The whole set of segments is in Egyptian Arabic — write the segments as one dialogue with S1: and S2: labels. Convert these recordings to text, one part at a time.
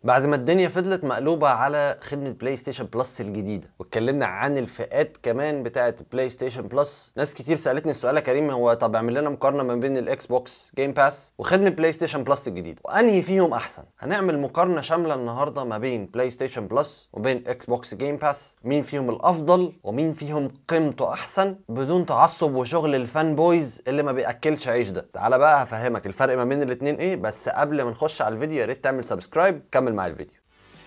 S1: بعد ما الدنيا فضلت مقلوبة على خدمة بلاي ستيشن بلس الجديدة واتكلمنا عن الفئات كمان بتاعة بلاي ستيشن بلس ناس كتير سألتني السؤال يا كريم هو طب اعمل لنا مقارنة ما بين الاكس بوكس جيم باس وخدمة بلاي ستيشن بلس الجديدة وانهي فيهم احسن هنعمل مقارنة شاملة النهاردة ما بين بلاي ستيشن بلس وبين اكس بوكس جيم باس مين فيهم الافضل ومين فيهم قيمته احسن بدون تعصب وشغل الفان بويز اللي ما بياكلش عيش ده تعالى بقى هفهمك الفرق ما بين الاتنين ايه بس قبل ما نخش على الفيديو يا ريت تعمل سبسكرايب كمل معايا الفيديو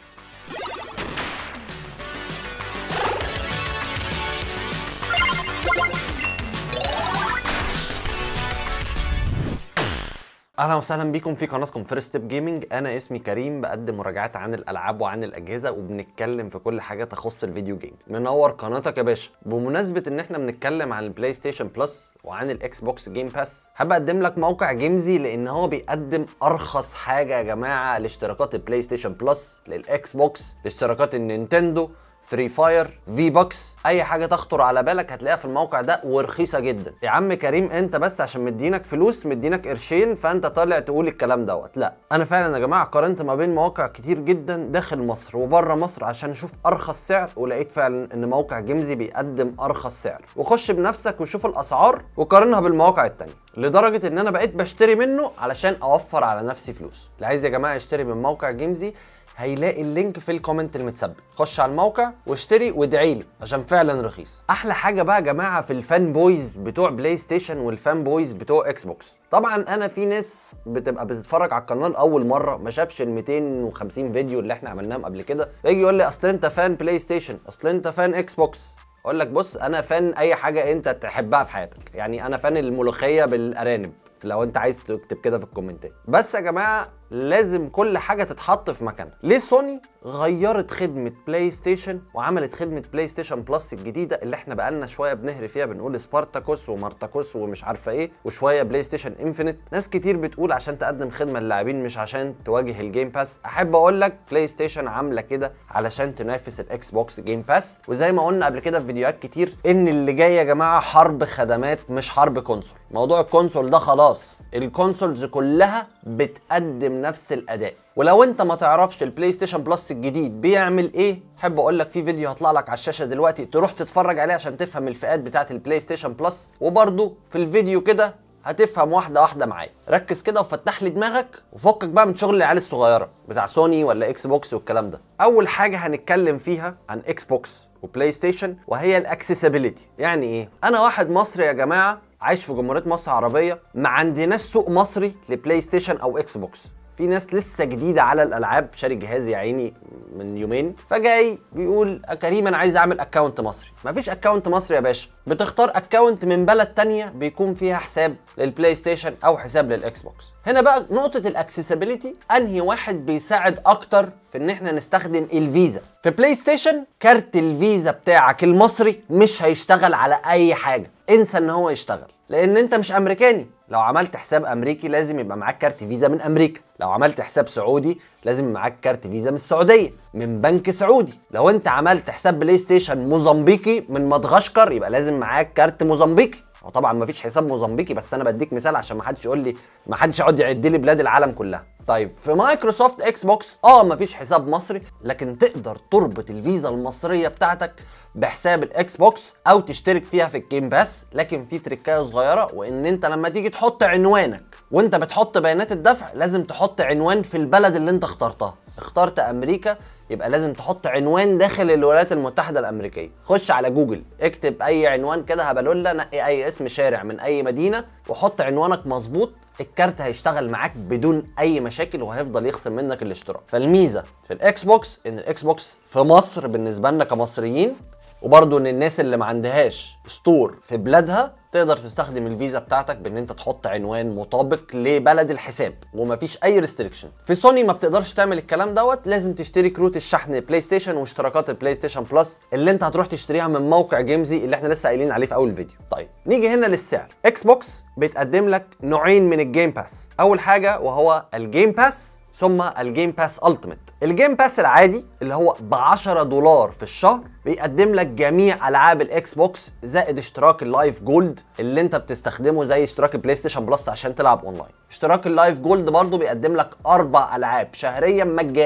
S1: اهلا وسهلا بيكم في قناتكم فيرست ستيب جيمنج انا اسمي كريم بقدم مراجعات عن الالعاب وعن الاجهزه وبنتكلم في كل حاجه تخص الفيديو جيمز منور قناتك يا باشا بمناسبه ان احنا بنتكلم عن البلاي ستيشن بلس وعن الاكس بوكس جيم باس حابب اقدم لك موقع جيمزي لان هو بيقدم ارخص حاجه يا جماعه لاشتراكات البلاي ستيشن بلس للاكس بوكس لاشتراكات النينتندو فري فاير في بوكس اي حاجه تخطر على بالك هتلاقيها في الموقع ده ورخيصه جدا يا عم كريم انت بس عشان مدينك فلوس مدينك قرشين فانت طالع تقول الكلام دوت لا انا فعلا يا جماعه قارنت ما بين مواقع كتير جدا داخل مصر وبره مصر عشان اشوف ارخص سعر ولقيت فعلا ان موقع جيمزي بيقدم ارخص سعر وخش بنفسك وشوف الاسعار وقارنها بالمواقع التانية لدرجه ان انا بقيت بشتري منه علشان اوفر على نفسي فلوس اللي عايز يا جماعه يشتري من موقع جيمزي هيلاقي اللينك في الكومنت المتثبت خش على الموقع واشتري وادعي لي عشان فعلا رخيص احلى حاجه بقى يا جماعه في الفان بويز بتوع بلاي ستيشن والفان بويز بتوع اكس بوكس طبعا انا في ناس بتبقى بتتفرج على القناه لاول مره ما شافش ال 250 فيديو اللي احنا عملناهم قبل كده يجي يقول لي اصل انت فان بلاي ستيشن اصل انت فان اكس بوكس اقول لك بص انا فان اي حاجه انت تحبها في حياتك يعني انا فان الملوخيه بالارانب لو انت عايز تكتب كده في الكومنتات بس يا جماعه لازم كل حاجه تتحط في مكانها ليه سوني غيرت خدمه بلاي ستيشن وعملت خدمه بلاي ستيشن بلس الجديده اللي احنا بقالنا شويه بنهري فيها بنقول سبارتاكوس ومارتاكوس ومش عارفه ايه وشويه بلاي ستيشن انفينيت ناس كتير بتقول عشان تقدم خدمه للاعبين مش عشان تواجه الجيم باس احب اقول لك بلاي ستيشن عامله كده علشان تنافس الاكس بوكس جيم باس وزي ما قلنا قبل كده في فيديوهات كتير ان اللي جاي يا جماعه حرب خدمات مش حرب كونسول موضوع الكونسول ده خلاص الكونسولز كلها بتقدم نفس الاداء ولو انت ما تعرفش البلاي ستيشن بلس الجديد بيعمل ايه احب اقول لك في فيديو هطلع لك على الشاشه دلوقتي تروح تتفرج عليه عشان تفهم الفئات بتاعه البلاي ستيشن بلس وبرده في الفيديو كده هتفهم واحده واحده معايا ركز كده وفتح لي دماغك وفكك بقى من شغل العيال الصغيره بتاع سوني ولا اكس بوكس والكلام ده اول حاجه هنتكلم فيها عن اكس بوكس وبلاي ستيشن وهي الاكسسبيليتي يعني ايه انا واحد مصري يا جماعه عايش في جمهوريه مصر العربيه ما عندناش سوق مصري لبلاي ستيشن او اكس بوكس في ناس لسه جديده على الالعاب شاري جهاز يا عيني من يومين فجاي بيقول كريم انا عايز اعمل اكونت مصري مفيش اكونت مصري يا باشا بتختار اكونت من بلد تانية بيكون فيها حساب للبلاي ستيشن او حساب للاكس بوكس هنا بقى نقطه الاكسسبيليتي انهي واحد بيساعد اكتر في ان احنا نستخدم الفيزا في بلاي ستيشن كارت الفيزا بتاعك المصري مش هيشتغل على اي حاجه انسى ان هو يشتغل لان انت مش امريكاني لو عملت حساب امريكي لازم يبقى معاك كارت فيزا من امريكا لو عملت حساب سعودي لازم يبقى معاك كارت فيزا من السعوديه من بنك سعودي لو انت عملت حساب بلاي ستيشن موزمبيقي من مدغشقر يبقى لازم معاك كارت موزمبيقي وطبعا مفيش حساب موزمبيقي بس انا بديك مثال عشان ما حدش يقول لي ما حدش يقعد يعد لي بلاد العالم كلها طيب في مايكروسوفت اكس بوكس اه مفيش حساب مصري لكن تقدر تربط الفيزا المصريه بتاعتك بحساب الاكس بوكس او تشترك فيها في الجيم باس لكن في تريكايه صغيره وان انت لما تيجي تحط عنوانك وانت بتحط بيانات الدفع لازم تحط عنوان في البلد اللي انت اخترتها اخترت امريكا يبقى لازم تحط عنوان داخل الولايات المتحده الامريكيه خش على جوجل اكتب اي عنوان كده هبلوله نقي اي اسم شارع من اي مدينه وحط عنوانك مظبوط الكارت هيشتغل معاك بدون اي مشاكل وهيفضل يخصم منك الاشتراك فالميزه في الاكس بوكس ان الاكس بوكس في مصر بالنسبه لنا كمصريين وبرضه ان الناس اللي ما عندهاش ستور في بلادها تقدر تستخدم الفيزا بتاعتك بان انت تحط عنوان مطابق لبلد الحساب ومفيش اي ريستريكشن في سوني ما بتقدرش تعمل الكلام دوت لازم تشتري كروت الشحن بلاي ستيشن واشتراكات البلاي ستيشن بلس اللي انت هتروح تشتريها من موقع جيمزي اللي احنا لسه قايلين عليه في اول فيديو طيب نيجي هنا للسعر اكس بوكس بتقدم لك نوعين من الجيم باس اول حاجه وهو الجيم باس ثم الجيم باس التيميت الجيم باس العادي اللي هو ب 10 دولار في الشهر بيقدم لك جميع العاب الاكس بوكس زائد اشتراك اللايف جولد اللي انت بتستخدمه زي اشتراك البلاي ستيشن بلس عشان تلعب اونلاين اشتراك اللايف جولد برضو بيقدم لك اربع العاب شهريا مجانيه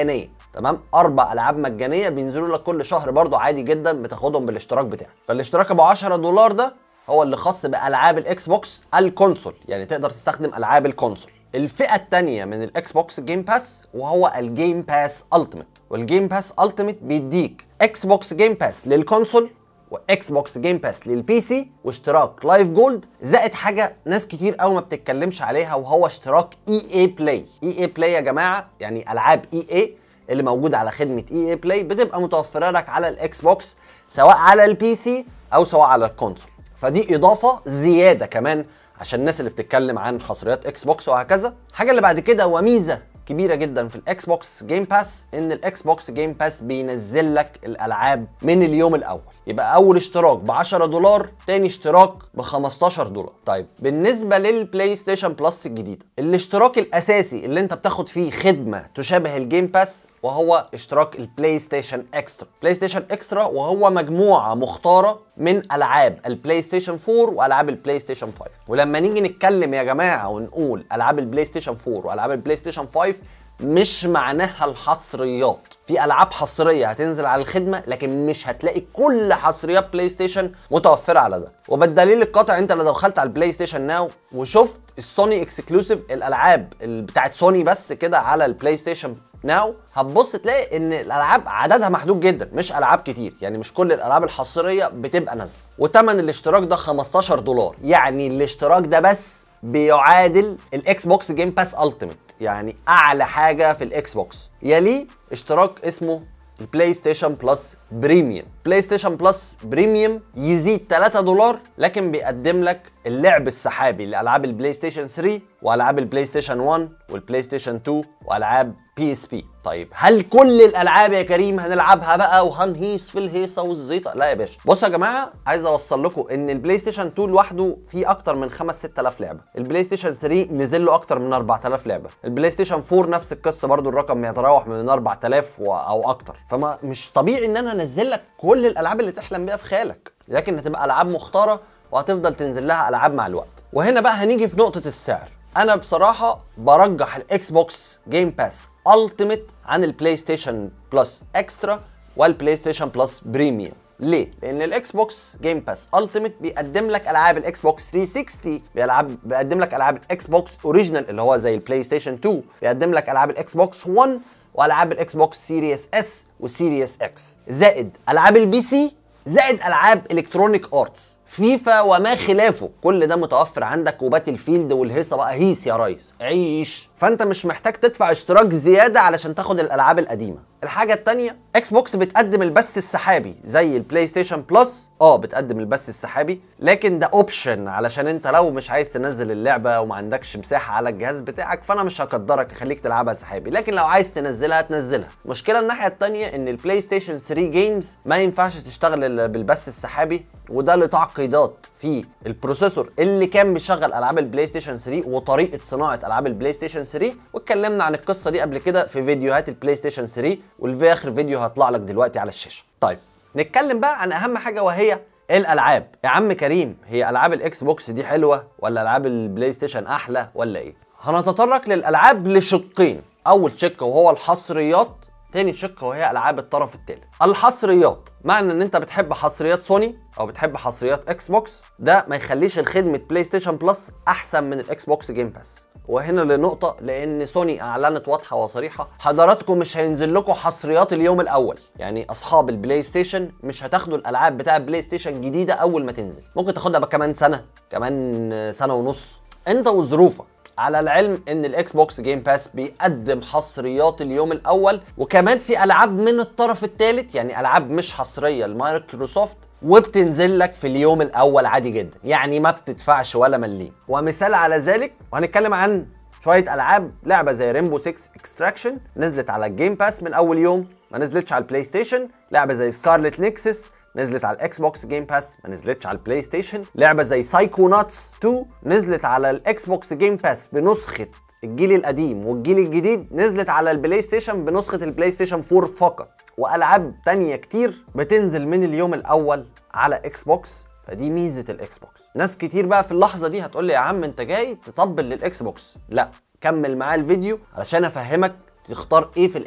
S1: تمام اربع العاب مجانيه بينزلوا لك كل شهر برضو عادي جدا بتاخدهم بالاشتراك بتاعك فالاشتراك ابو 10 دولار ده هو اللي خاص بالعاب الاكس بوكس الكونسول يعني تقدر تستخدم العاب الكونسول الفئه الثانيه من الاكس بوكس جيم باس وهو الجيم باس التيميت والجيم باس التيميت بيديك اكس بوكس جيم باس للكونسول واكس بوكس جيم باس للبي سي واشتراك لايف جولد زائد حاجه ناس كتير قوي ما بتتكلمش عليها وهو اشتراك اي اي بلاي اي اي بلاي يا جماعه يعني العاب اي اي اللي موجوده على خدمه اي اي بلاي بتبقى متوفره لك على الاكس بوكس سواء على البي سي او سواء على الكونسول فدي اضافه زياده كمان عشان الناس اللي بتتكلم عن حصريات اكس بوكس وهكذا الحاجه اللي بعد كده وميزه كبيره جدا في الاكس بوكس جيم باس ان الاكس بوكس جيم باس بينزل لك الالعاب من اليوم الاول يبقى اول اشتراك ب 10 دولار تاني اشتراك ب 15 دولار طيب بالنسبه للبلاي ستيشن بلس الجديده الاشتراك الاساسي اللي انت بتاخد فيه خدمه تشابه الجيم باس وهو اشتراك البلاي ستيشن اكسترا بلاي ستيشن اكسترا وهو مجموعه مختاره من العاب البلاي ستيشن 4 والعاب البلاي ستيشن 5 ولما نيجي نتكلم يا جماعه ونقول العاب البلاي ستيشن 4 والعاب البلاي ستيشن 5 مش معناها الحصريات في العاب حصريه هتنزل على الخدمه لكن مش هتلاقي كل حصريات بلاي ستيشن متوفره على ده وبالدليل القاطع انت لو دخلت على البلاي ستيشن ناو وشفت السوني اكسكلوسيف الالعاب بتاعت سوني بس كده على البلاي ستيشن ناو هتبص تلاقي ان الالعاب عددها محدود جدا مش العاب كتير يعني مش كل الالعاب الحصريه بتبقى نازله وتمن الاشتراك ده 15 دولار يعني الاشتراك ده بس بيعادل الاكس بوكس جيم باس التيميت يعني اعلى حاجه في الاكس بوكس يليه اشتراك اسمه البلاي ستيشن بلس بريميوم بلاي ستيشن بلس بريميوم يزيد 3 دولار لكن بيقدم لك اللعب السحابي لالعاب البلاي ستيشن 3 والعاب البلاي ستيشن 1 والبلاي ستيشن 2 والعاب بي اس بي طيب هل كل الالعاب يا كريم هنلعبها بقى وهنهيص في الهيصه والزيطه لا يا باشا بصوا يا جماعه عايز اوصل لكم ان البلاي ستيشن 2 لوحده فيه اكتر من 5 6000 لعبه البلاي ستيشن 3 نزل له اكتر من 4000 لعبه البلاي ستيشن 4 نفس القصه برضو الرقم يتراوح من 4000 و- او اكتر فما مش طبيعي ان انا انزل لك كل الالعاب اللي تحلم بيها في خيالك لكن هتبقى العاب مختاره وهتفضل تنزل لها العاب مع الوقت وهنا بقى هنيجي في نقطه السعر انا بصراحه برجح الاكس بوكس جيم باس التيميت عن البلاي ستيشن بلس اكسترا والبلاي ستيشن بلس بريميوم ليه؟ لأن الإكس بوكس جيم باس التيميت بيقدم لك ألعاب الإكس بوكس 360 بيلعب بيقدم لك ألعاب الإكس بوكس أوريجينال اللي هو زي البلاي ستيشن 2 بيقدم لك ألعاب الإكس بوكس 1 والعاب الاكس بوكس سيريس اس وسيريس اكس زائد العاب البي سي زائد العاب الكترونيك ارتس فيفا وما خلافه كل ده متوفر عندك وباتل فيلد والهيصه بقى هيس يا ريس عيش فانت مش محتاج تدفع اشتراك زياده علشان تاخد الالعاب القديمه الحاجه التانية اكس بوكس بتقدم البث السحابي زي البلاي ستيشن بلس اه بتقدم البث السحابي لكن ده اوبشن علشان انت لو مش عايز تنزل اللعبه وما عندكش مساحه على الجهاز بتاعك فانا مش هقدرك اخليك تلعبها سحابي لكن لو عايز تنزلها تنزلها المشكله الناحيه التانية ان البلاي ستيشن 3 جيمز ما ينفعش تشتغل ال- بالبث السحابي وده لتعقيدات في البروسيسور اللي كان بيشغل العاب البلاي ستيشن 3 وطريقه صناعه العاب البلاي ستيشن 3 واتكلمنا عن القصه دي قبل كده في فيديوهات البلاي ستيشن 3 والفي اخر فيديو هطلع لك دلوقتي على الشاشه طيب نتكلم بقى عن اهم حاجه وهي الالعاب يا عم كريم هي العاب الاكس بوكس دي حلوه ولا العاب البلاي ستيشن احلى ولا ايه هنتطرق للالعاب لشقين اول شق وهو الحصريات تاني شق وهي العاب الطرف الثالث الحصريات معنى ان انت بتحب حصريات سوني او بتحب حصريات اكس بوكس ده ما يخليش الخدمه بلاي ستيشن بلس احسن من الاكس بوكس جيم باس وهنا لنقطة لأن سوني أعلنت واضحة وصريحة حضراتكم مش هينزل لكم حصريات اليوم الأول، يعني أصحاب البلاي ستيشن مش هتاخدوا الألعاب بتاع البلاي ستيشن جديدة أول ما تنزل، ممكن تاخدها بقى كمان سنة، كمان سنة ونص، أنت وظروفك، على العلم ان الاكس بوكس جيم باس بيقدم حصريات اليوم الاول وكمان في العاب من الطرف الثالث يعني العاب مش حصريه لمايكروسوفت وبتنزل لك في اليوم الاول عادي جدا يعني ما بتدفعش ولا مليم ومثال على ذلك وهنتكلم عن شويه العاب لعبه زي ريمبو 6 اكستراكشن نزلت على الجيم باس من اول يوم ما نزلتش على البلاي ستيشن لعبه زي سكارلت نيكسس نزلت على الاكس بوكس جيم باس ما نزلتش على البلاي ستيشن لعبه زي سايكو ناتس 2 نزلت على الاكس بوكس جيم باس بنسخه الجيل القديم والجيل الجديد نزلت على البلاي ستيشن بنسخه البلاي ستيشن 4 فقط والعاب تانية كتير بتنزل من اليوم الاول على اكس بوكس فدي ميزه الاكس بوكس ناس كتير بقى في اللحظه دي هتقول لي يا عم انت جاي تطبل للاكس بوكس لا كمل معايا الفيديو علشان افهمك تختار ايه في الاخر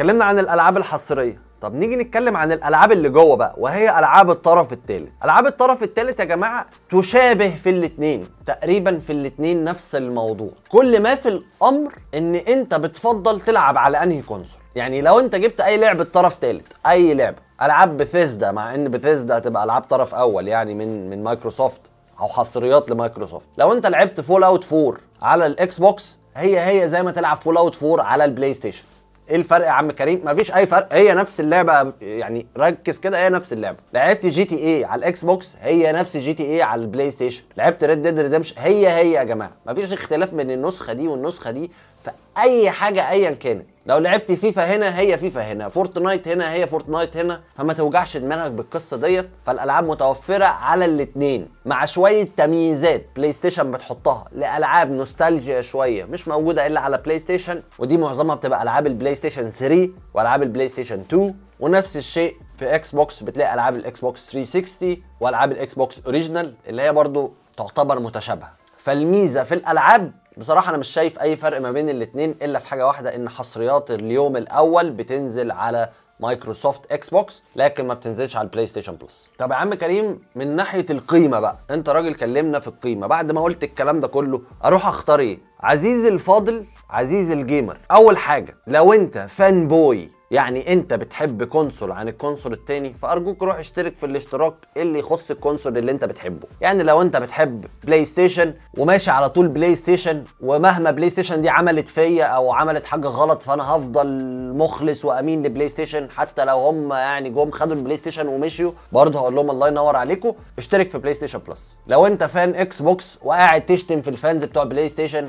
S1: اتكلمنا عن الالعاب الحصريه طب نيجي نتكلم عن الالعاب اللي جوه بقى وهي العاب الطرف الثالث العاب الطرف الثالث يا جماعه تشابه في الاثنين تقريبا في الاثنين نفس الموضوع كل ما في الامر ان انت بتفضل تلعب على انهي كونسول يعني لو انت جبت اي لعبه طرف ثالث اي لعبه العاب بثيسدا مع ان بثيسدا هتبقى العاب طرف اول يعني من من مايكروسوفت او حصريات لمايكروسوفت لو انت لعبت فول اوت 4 على الاكس بوكس هي هي زي ما تلعب فول اوت 4 على البلاي ستيشن ايه الفرق يا عم كريم مفيش اي فرق هي نفس اللعبه يعني ركز كده هي نفس اللعبه لعبت جي تي اي على الاكس بوكس هي نفس جي تي اي على البلاي ستيشن لعبت ريد ديد ريدمشن هي هي يا جماعه مفيش اختلاف بين النسخه دي والنسخه دي فاي حاجه ايا كانت لو لعبت فيفا هنا هي فيفا هنا فورتنايت هنا هي فورتنايت هنا فما توجعش دماغك بالقصه ديت فالالعاب متوفره على الاثنين مع شويه تمييزات بلاي ستيشن بتحطها لالعاب نوستالجيا شويه مش موجوده الا على بلاي ستيشن ودي معظمها بتبقى العاب البلاي ستيشن 3 والعاب البلاي ستيشن 2 ونفس الشيء في اكس بوكس بتلاقي العاب الاكس بوكس 360 والعاب الاكس بوكس اوريجينال اللي هي برضو تعتبر متشابهه فالميزه في الالعاب بصراحة أنا مش شايف أي فرق ما بين الاتنين إلا في حاجة واحدة إن حصريات اليوم الأول بتنزل على مايكروسوفت اكس بوكس لكن ما بتنزلش على البلاي ستيشن بلس طب يا عم كريم من ناحيه القيمه بقى انت راجل كلمنا في القيمه بعد ما قلت الكلام ده كله اروح اختار ايه عزيزي الفاضل عزيزي الجيمر اول حاجه لو انت فان بوي يعني انت بتحب كونسول عن الكونسول التاني فارجوك روح اشترك في الاشتراك اللي يخص الكونسول اللي انت بتحبه يعني لو انت بتحب بلاي ستيشن وماشي على طول بلاي ستيشن ومهما بلاي ستيشن دي عملت فيا او عملت حاجه غلط فانا هفضل مخلص وامين لبلاي ستيشن حتى لو هم يعني جم خدوا البلاي ستيشن ومشيوا برضه هقول لهم الله ينور عليكم اشترك في بلاي ستيشن بلس لو انت فان اكس بوكس وقاعد تشتم في الفانز بتوع بلاي ستيشن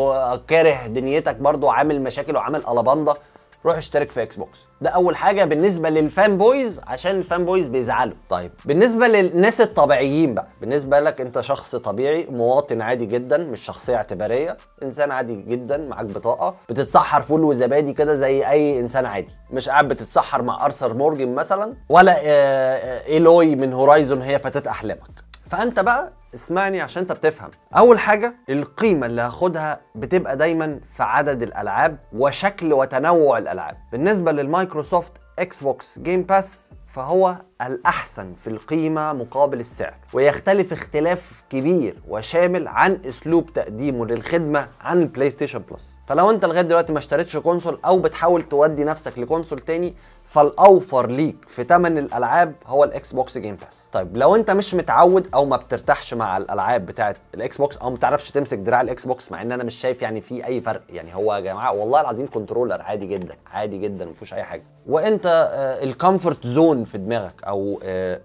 S1: وكاره دنيتك برضه وعامل مشاكل وعامل الاباندا روح اشترك في اكس بوكس ده اول حاجه بالنسبه للفان بويز عشان الفان بويز بيزعلوا طيب بالنسبه للناس الطبيعيين بقى بالنسبه لك انت شخص طبيعي مواطن عادي جدا مش شخصيه اعتباريه انسان عادي جدا معاك بطاقه بتتسحر فول وزبادي كده زي اي انسان عادي مش قاعد بتتسحر مع ارثر مورجن مثلا ولا ايلوي من هورايزون هي فتاه احلامك فانت بقى اسمعني عشان انت بتفهم اول حاجه القيمه اللي هاخدها بتبقى دايما في عدد الالعاب وشكل وتنوع الالعاب بالنسبه للمايكروسوفت اكس بوكس جيم باس فهو الأحسن في القيمة مقابل السعر ويختلف اختلاف كبير وشامل عن أسلوب تقديمه للخدمة عن البلاي ستيشن بلس فلو انت لغايه دلوقتي ما اشتريتش كونسول او بتحاول تودي نفسك لكونسول تاني فالاوفر ليك في ثمن الالعاب هو الاكس بوكس جيم باس طيب لو انت مش متعود او ما بترتاحش مع الالعاب بتاعه الاكس بوكس او ما بتعرفش تمسك دراع الاكس بوكس مع ان انا مش شايف يعني في اي فرق يعني هو يا جماعه والله العظيم كنترولر عادي جدا عادي جدا ما فيهوش اي حاجه وانت آه الكومفورت زون في دماغك او آه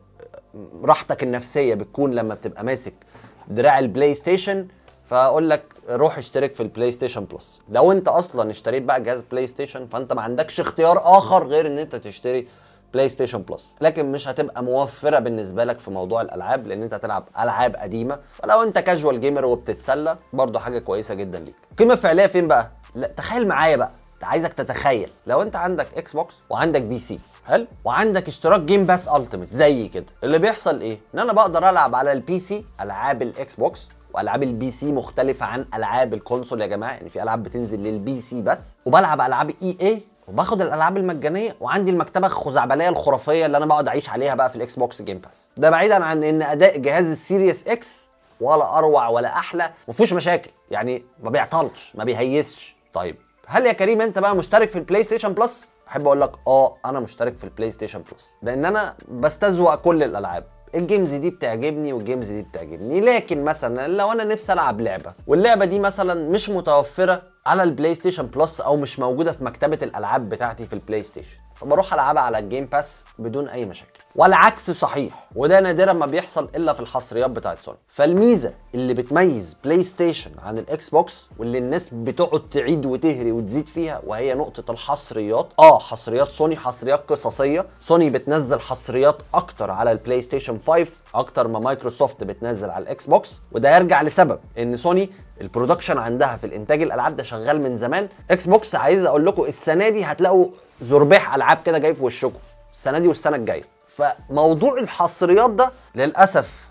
S1: راحتك النفسيه بتكون لما بتبقى ماسك دراع البلاي ستيشن فاقول لك روح اشترك في البلاي ستيشن بلس لو انت اصلا اشتريت بقى جهاز بلاي ستيشن فانت ما عندكش اختيار اخر غير ان انت تشتري بلاي ستيشن بلس لكن مش هتبقى موفره بالنسبه لك في موضوع الالعاب لان انت هتلعب العاب قديمه ولو انت كاجوال جيمر وبتتسلى برضه حاجه كويسه جدا ليك القيمه الفعليه فين بقى لا تخيل معايا بقى عايزك تتخيل لو انت عندك اكس بوكس وعندك بي سي حلو وعندك اشتراك جيم باس التيميت زي كده اللي بيحصل ايه ان انا بقدر العب على البي سي العاب الاكس بوكس والعاب البي سي مختلفه عن العاب الكونسول يا جماعه يعني في العاب بتنزل للبي سي بس وبلعب العاب اي اي وباخد الالعاب المجانيه وعندي المكتبه الخزعبليه الخرافيه اللي انا بقعد اعيش عليها بقى في الاكس بوكس جيم باس ده بعيدا عن ان اداء جهاز السيريس اكس ولا اروع ولا احلى ما فيهوش مشاكل يعني ما بيعطلش ما بيهيسش طيب هل يا كريم انت بقى مشترك في البلاي ستيشن بلس احب اقول لك اه انا مشترك في البلاي ستيشن بلس لان انا بستذوق كل الالعاب الجيمز دي بتعجبني والجيمز دي بتعجبني لكن مثلا لو انا نفسي العب لعبه واللعبه دي مثلا مش متوفره على البلاي ستيشن بلس او مش موجوده في مكتبه الالعاب بتاعتي في البلاي ستيشن فبروح العبها على الجيم باس بدون اي مشاكل والعكس صحيح وده نادرا ما بيحصل الا في الحصريات بتاعت سوني فالميزه اللي بتميز بلاي ستيشن عن الاكس بوكس واللي الناس بتقعد تعيد وتهري وتزيد فيها وهي نقطه الحصريات اه حصريات سوني حصريات قصصيه سوني بتنزل حصريات اكتر على البلاي ستيشن 5 اكتر ما مايكروسوفت بتنزل على الاكس بوكس وده يرجع لسبب ان سوني البرودكشن عندها في الانتاج الالعاب ده شغال من زمان اكس بوكس عايز اقول لكم السنه دي هتلاقوا زربيح العاب كده جاي في وشكم السنه دي والسنه الجايه فموضوع الحصريات ده للاسف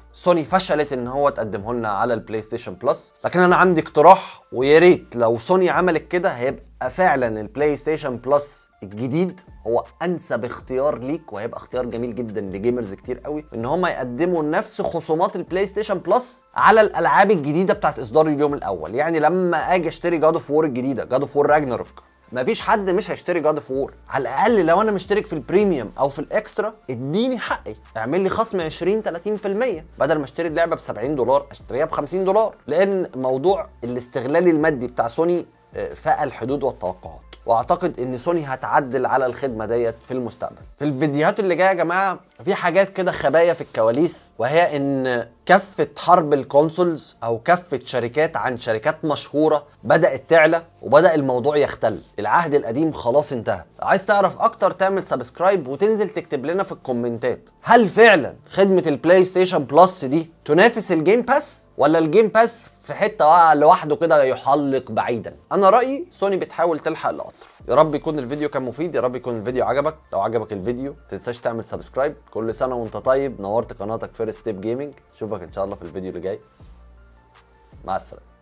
S1: سوني فشلت ان هو تقدمه لنا على البلاي ستيشن بلس لكن انا عندي اقتراح ويا ريت لو سوني عملت كده هيبقى فعلا البلاي ستيشن بلس الجديد هو انسب اختيار ليك وهيبقى اختيار جميل جدا لجيمرز كتير قوي ان هم يقدموا نفس خصومات البلاي ستيشن بلس على الالعاب الجديده بتاعت اصدار اليوم الاول يعني لما اجي اشتري جاد اوف وور الجديده جاد اوف وور راجناروك مفيش حد مش هيشتري جاد اوف وور على الاقل لو انا مشترك في البريميوم او في الاكسترا اديني حقي اعمل لي خصم 20 30% بدل ما اشتري اللعبه ب 70 دولار اشتريها ب 50 دولار لان موضوع الاستغلال المادي بتاع سوني آه، فاق الحدود والتوقعات واعتقد ان سوني هتعدل على الخدمه ديت في المستقبل في الفيديوهات اللي جايه يا جماعه في حاجات كده خبايا في الكواليس وهي ان كفه حرب الكونسولز او كفه شركات عن شركات مشهوره بدات تعلى وبدا الموضوع يختل العهد القديم خلاص انتهى عايز تعرف اكتر تعمل سبسكرايب وتنزل تكتب لنا في الكومنتات هل فعلا خدمه البلاي ستيشن بلس دي تنافس الجيم باس ولا الجيم باس في حته لوحده كده يحلق بعيدا انا رايي سوني بتحاول تلحق القطر يا رب يكون الفيديو كان مفيد يا رب يكون الفيديو عجبك لو عجبك الفيديو تنساش تعمل سبسكرايب كل سنه وانت طيب نورت قناتك فيرست ستيب جيمنج اشوفك ان شاء الله في الفيديو اللي جاي مع السلامه